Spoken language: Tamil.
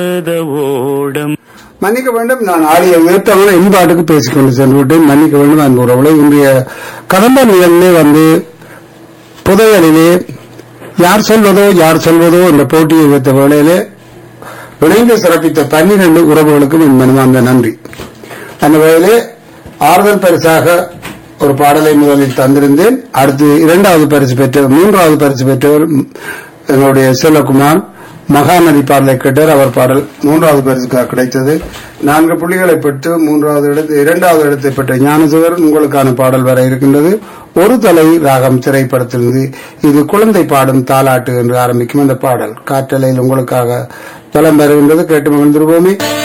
ஓடம் மன்னிக்க வேண்டும் நான் ஆடிய உயர்த்தவங்களை இன்பாட்டுக்கு பேசிக்கொண்டு சென்று விட்டேன் மன்னிக்க வேண்டும் அன்பு உறவுகளை இன்றைய கடந்த நிகழ்விலே வந்து புதையலிலே யார் சொல்வதோ யார் சொல்வதோ என்ற போட்டியை வைத்த வேளையிலே இணைந்து சிறப்பித்த பன்னிரண்டு உறவுகளுக்கும் என் மனமார்ந்த நன்றி அந்த வகையிலே ஆறுதல் பரிசாக ஒரு பாடலை முதலில் தந்திருந்தேன் அடுத்து இரண்டாவது பரிசு பெற்றவர் மூன்றாவது பரிசு பெற்றவர் ம், எங்களுடைய செல்வகுமார் மகாநதி பாடலை கேட்டார் அவர் பாடல் மூன்றாவது பரிசுக்காக கிடைத்தது நான்கு புள்ளிகளை பெற்று மூன்றாவது இடத்து இரண்டாவது இடத்தை பெற்ற ஞானசுவர் உங்களுக்கான பாடல் வர இருக்கின்றது ஒரு தலை ராகம் திரைப்படத்திலிருந்து இது குழந்தை பாடும் தாலாட்டு என்று ஆரம்பிக்கும் அந்த பாடல் காற்றலையில் உங்களுக்காக பலம் பெறுகின்றது கேட்டு மகிழ்ந்திருவோமே